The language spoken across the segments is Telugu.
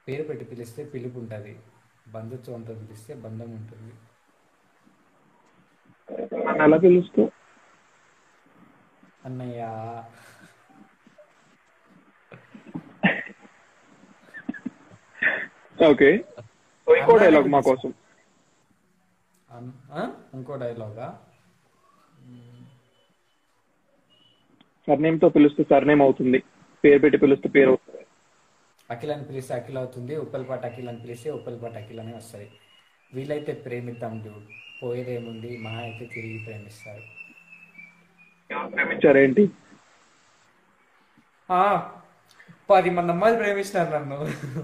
పేరు పెట్టి పిలిస్తే పిలుపు ఉంటుంది బంధుత్వంతో పిలిస్తే బంధం ఉంటుంది నన్ను ఎలా పిలుస్తావు అన్నయ్య ఓకే ఇంకో డైలాగ్ మా కోసం అన్- ఆ? ఇంకో డైలాగా సర్నేమ్ తో పిలుస్తే సర్నేమ్ అవుతుంది పేరు పెట్టి పిలుస్తే పేరు అవుతుంది అఖిల్ అని పిలిస్తే అఖిల్ అవుతుంది ఉప్పలపాటి అఖిల్ అని పిలిస్తే ఉప్పలపాటి అఖిల్ అని వస్తుంది వీలైతే ప్రేమిద్దాం డ్యూడ్ పోయేదేముంది మహా అయితే తిరిగి ప్రేమిస్తారు ఎవరు ప్రేమించారేంటి ఆ, పది మంది అమ్మాయిలు ప్రేమిస్తున్నారు నన్ను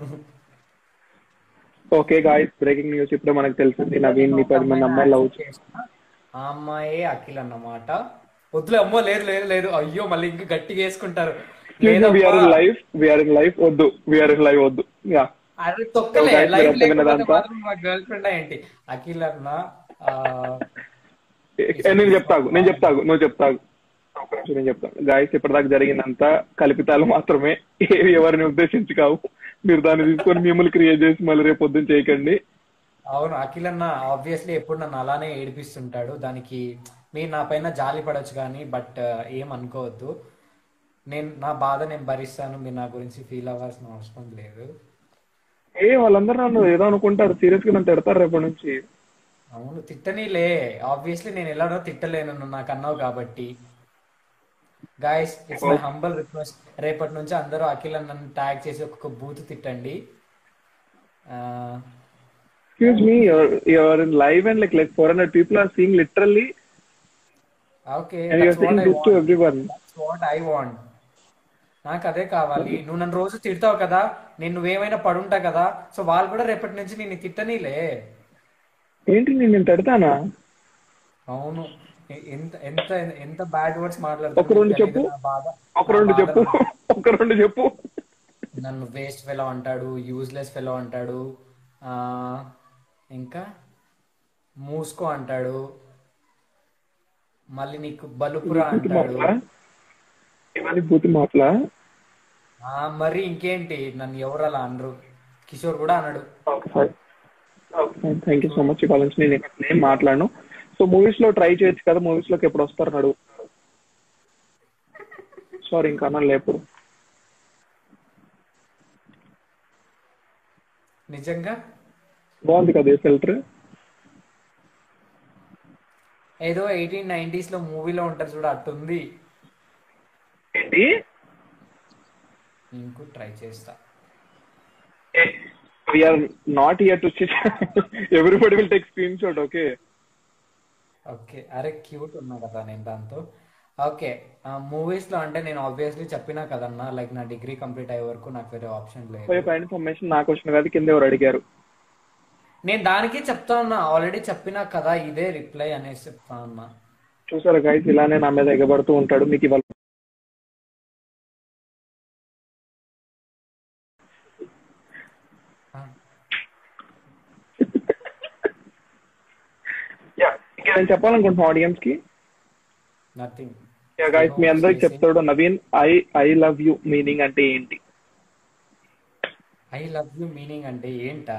ఓకే గాయస్ బ్రేకింగ్ న్యూస్ ఇప్పుడే మనకు తెలిసింది నవీన్ ని పది మంది అమ్మాయిలు లవ్ ఆ అమ్మాయే అఖిల్ అన్నమాట వద్దులే అమ్మో లేదు లేదు లేదు అయ్యో మళ్ళీ ఇంకా గట్టిగా వేసుకుంటారు we are in life we are in life వద్దు విఆర్ ఇన్ లైవ్ వద్దు యా అది తొక్కలే So guys, లైఫ్ మీరు అర్థం లేకపోతే విన్నదంతా? మాత్రం మా గర్ల్ ఫ్రెండ్ ఏంటి అఖిల్ అన్న ఆ, నేను చెప్తాగు నేను చెప్తాగు నువ్వు చెప్తాగు ఒక నిమిషం నేను చెప్తాను గాయస్ ఇప్పటిదాకా జరిగిందంతా కల్పితాలు మాత్రమే ఏవి ఎవరిని ఉద్దేశించి కావు మీరు దాన్ని తీసుకొని మిమ్మల్ని క్రియేట్ చేసి మళ్ళీ రేపు పొద్దున్న చేయకండి అవును అఖిల్ అన్న ఆబ్వియస్లీ ఎప్పుడు నన్ను అలానే ఏడిపిస్తుంటాడు దానికి మీరు నా పైన జాలి పడొచ్చు కానీ బట్ ఏం అనుకోవద్దు నేను నా బాధ నేను భరిస్తాను మీరు నా గురించి ఫీల్ అవ్వాల్సిన అవసరం లేదు ఏ వాళ్ళందరూ నన్ను ఏదో అనుకుంటారు సీరియస్ గా నన్ను తిడతారు రేపటి నుంచి అవును తిట్టనీలే ఆబ్వియస్లీ నేను ఎలానో తిట్టలేను నువ్వు నాకు అన్నావు కాబట్టి guys it's my humble request రేపటి నుంచి అందరూ అఖిల్ నన్ను ట్యాగ్ చేసి ఒక్కొక్క బూత్ తిట్టండి ఆ, excuse me your in live and like like four hundred people are seeing literally okay and you are that's what saying I this to want. Everyone That's what I want. నాకు అదే కావాలి నువ్వు నన్ను రోజు తిడతావు కదా నేను నువ్వేమైనా పడుంటా కదా సో వాళ్ళు కూడా రేపటి నుంచి నేను తిట్టనీలే ఏంటి నేను నేను తిడతానా అవును ఎ- ఎంత ఎంత ఎంత బ్యాడ్ వర్డ్స్ ఒక రెండు చెప్పు. ఒక రెండు చెప్పు ఒక రెండు చెప్పు నన్ను వేస్ట్ ఫెలో అంటాడు యూజ్లెస్ ఫెలో అంటాడు ఆ, ఇంకా మూసుకో అంటాడు మళ్ళీ నీకు బలుపురా బూతి అంటాడు మాటలా ఇవన్నీ బూతి మాటలా ఆ, మరి ఇంకేంటి నన్ను ఎవరు అలా అనరు కిషోర్ కూడా అన్నాడు థ్యాంక్ యూ సో మచ్ ఇవాళ నుంచి నేను ఇక్కడ ఏం మాట్లాడను సో మూవీస్ లో ట్రై చేయొచ్చు కదా మూవీస్ లోకి ఎప్పుడు వస్తారు నడు సారీ ఇంకా అన్నా ఎప్పుడు నిజంగా బాగుంది కదా ఫిల్టర్ ఏదో ఎయిటీన్ నైన్టీస్ లో మూవీలో ఉంటారు చూడ అట్టుంది ఏంటి ఇంకో ట్రై చేస్తా we are not here to everybody will take screen shot okay okay అరే క్యూట్ ఉన్నా కదా నేను దాంతో ఓకే మూవీస్ లో అంటే నేను ఆబ్వియస్లీ చెప్పినా కదన్నా లైక్ నా డిగ్రీ కంప్లీట్ అయ్యే వరకు నాకు వేరే ఆప్షన్ లేదు ఒక ఇన్ఫర్మేషన్ నాకు వచ్చిన కాదు కింద ఎవరు అడిగారు నేను దానికి చెప్తా ఉన్నా ఆల్రెడీ చెప్పినా కదా ఇదే రిప్లై అనేసి చెప్తా ఉన్నా చూసారా గైస్ ఇలానే నా మీద ఎగబడుతూ ఉంటాడు మీకు ఇవాళ ఆ, ఇంకా నేను చెప్పాలనుకుంటున్నా ఆడియన్స్ కి నథింగ్ గైస్ మీ అందరికి చెప్తాడు Naveen I I love you meaning అంటే ఏంటి ఐ లవ్ యూ మీనింగ్ అంటే ఏంటా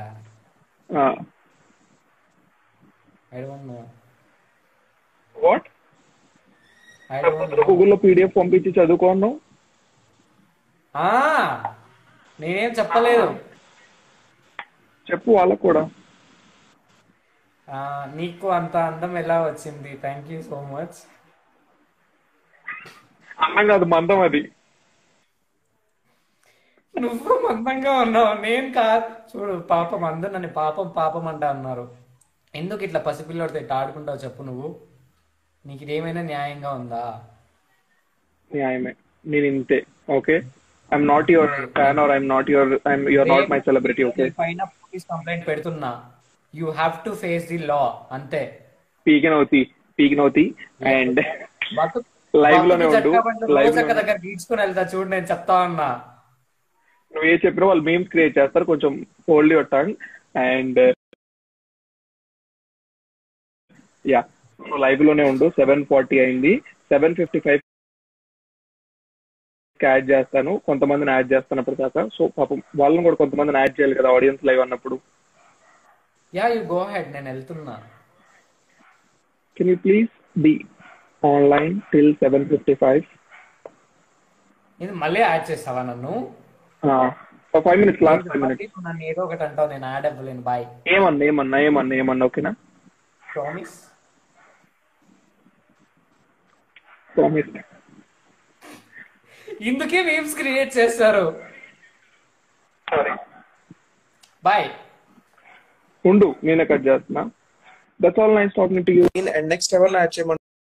I don't know what I don't know గూగుల్లో పీడిఎఫ్ పంపించి చదువుకోను ఆ నేనేం చెప్పలేదు చెప్పు వాళ్ళకు కూడా ఆ, నీకు అంత అందం ఎలా వచ్చింది థ్యాంక్ యూ సో మచ్ అన్నం కాదు మందం అది నువ్వు మందంగా ఉన్నావు నేను కాదు చూడు పాపం అందరు నన్ను పాపం పాపం అంట అన్నారు ఎందుకు ఇట్లా పసిపిల్లడితో ఇట్లా ఆడుకుంటావు చెప్పు నువ్వు నీకు ఇదేమైనా న్యాయంగా ఉందా న్యాయమే నేను ఇంతే okay I'm not your fan or I'm not your I'm your not my celebrity okay నేను పైన పోలీస్ కంప్లైంట్ పెడుతున్నా you have to face the law అంతే పీకినవుతి పీకినవుతి అండ్ బతుకు- లైవ్ లోనే బతుకు ఉండు జట్కా బండ్లు లైవ్ రోజక్క దగ్గర గీడ్చుకుని వెళ్తా చూడు నేను చెప్తా ఉన్నా నువ్వు ఏ చెప్పినా వాళ్ళు మీమ్స్ క్రియేట్ చేస్తారు కొంచెం hold your tongue and yeah live లోనే ఉండు సెవెన్ ఫార్టీ అయింది సెవెన్ ఫిఫ్టీ ఫైవ్ కి యాడ్ చేస్తాను కొంతమందిని యాడ్ చేస్తాను అప్పటిదాకా సో పాపం వాళ్ళని కూడా కొంతమందిని యాడ్ చేయాలి కదా ఆడియన్స్ లైవ్ అన్నప్పుడు యా యూ గో హెడ్ నేను వెళ్తున్నా can you please be online till seven fifty five ఇది మళ్ళీ యాడ్ చేస్తావా నన్ను five minutes last five minutes నువ్వు నన్ను ఏదో ఒకటి అంటావు నేను యాడ్ అవ్వలేను బాయ్ ఏమన్నా ఏమన్నా ఏమన్నా ఏమన్నా ఓకేనా ప్రామిస్ ప్రామిస్ ఇందుకే మీమ్స్ క్రియేట్ చేస్తారు బాయ్ ఉండు నేనే కట్ చేస్తున్నా that's all nice talking to you and next ఎవరిని యాడ్ చేయమని